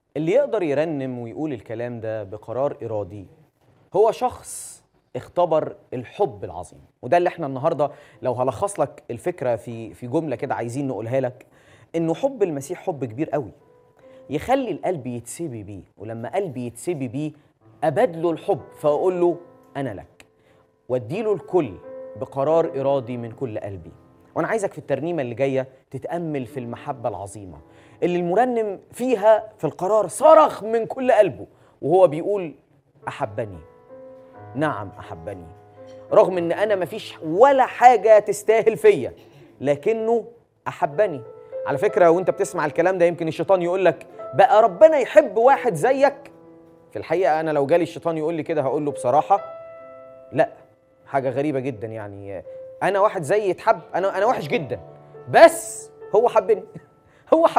اللي يقدر يرنم ويقول الكلام ده بقرار إرادي هو شخص اختبر الحب العظيم وده اللي احنا النهارده لو هلخص لك الفكره في في جمله كده عايزين نقولها لك انه حب المسيح حب كبير قوي يخلي القلب يتسبي بيه ولما قلبي يتسبي بيه ابادله الحب فاقول له انا لك واديله الكل بقرار ارادي من كل قلبي وانا عايزك في الترنيمه اللي جايه تتامل في المحبه العظيمه اللي المرنم فيها في القرار صرخ من كل قلبه وهو بيقول احبني نعم احبني رغم ان انا مفيش ولا حاجه تستاهل فيا لكنه احبني على فكره وانت بتسمع الكلام ده يمكن الشيطان يقول لك بقى ربنا يحب واحد زيك في الحقيقه انا لو جالي الشيطان يقول لي كده هقول له بصراحه لا حاجه غريبه جدا يعني انا واحد زي يتحب انا انا وحش جدا بس هو حبني هو